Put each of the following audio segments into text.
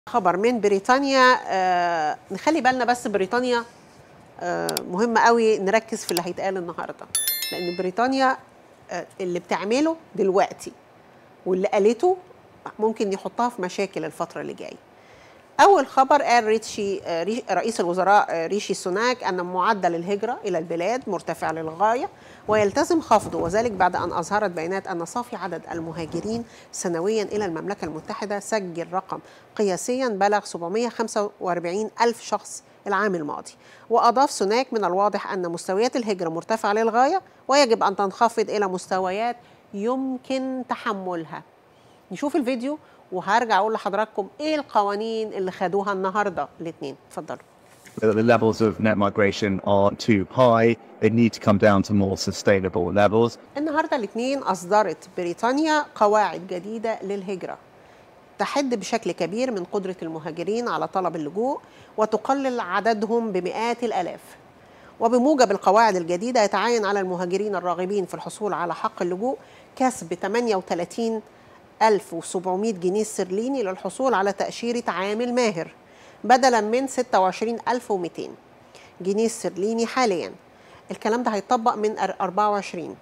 خبر من بريطانيا آه نخلي بالنا بس بريطانيا آه مهم قوي نركز في اللي هيتقال النهارده لان بريطانيا آه اللي بتعمله دلوقتي واللي قالته ممكن يحطها في مشاكل الفتره اللي جايه اول خبر قال ريتشي آه رئيس الوزراء آه ريشي سوناك ان معدل الهجره الى البلاد مرتفع للغايه ويلتزم خفضه وذلك بعد ان اظهرت بيانات ان صافي عدد المهاجرين سنويا الى المملكه المتحده سجل رقم قياسيا بلغ 745 الف شخص العام الماضي واضاف سوناك من الواضح ان مستويات الهجره مرتفعه للغايه ويجب ان تنخفض الى مستويات يمكن تحملها نشوف الفيديو وهرجع اقول لحضراتكم ايه القوانين اللي خدوها النهارده الاثنين اتفضلوا the levels of net migration are too high. They need to come down to more sustainable levels. النهارده الاثنين اصدرت بريطانيا قواعد جديده للهجره تحد بشكل كبير من قدره المهاجرين على طلب اللجوء وتقلل عددهم بمئات الالاف وبموجب القواعد الجديده يتعين على المهاجرين الراغبين في الحصول على حق اللجوء كسب 38 1700 جنيه استرليني للحصول على تأشيرة عامل ماهر بدلا من 26200 جنيه استرليني حاليا الكلام ده هيطبق من 24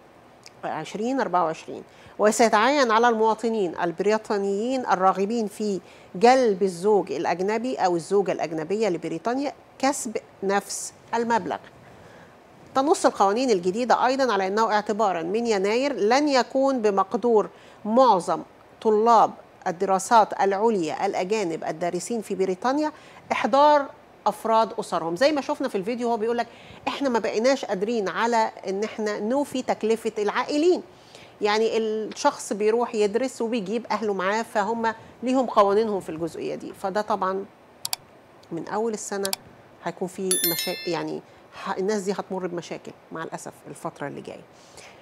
2024 وسيتعين على المواطنين البريطانيين الراغبين في جلب الزوج الأجنبي أو الزوجة الأجنبية لبريطانيا كسب نفس المبلغ تنص القوانين الجديدة أيضا على أنه اعتبارا من يناير لن يكون بمقدور معظم طلاب الدراسات العليا الأجانب الدارسين في بريطانيا إحضار أفراد أسرهم زي ما شفنا في الفيديو هو بيقول لك إحنا ما بقيناش قادرين على إن إحنا نوفي تكلفة العائلين يعني الشخص بيروح يدرس وبيجيب أهله معاه فهم ليهم قوانينهم في الجزئية دي فده طبعا من أول السنة هيكون في مشاكل يعني الناس دي هتمر بمشاكل مع الأسف الفترة اللي جاية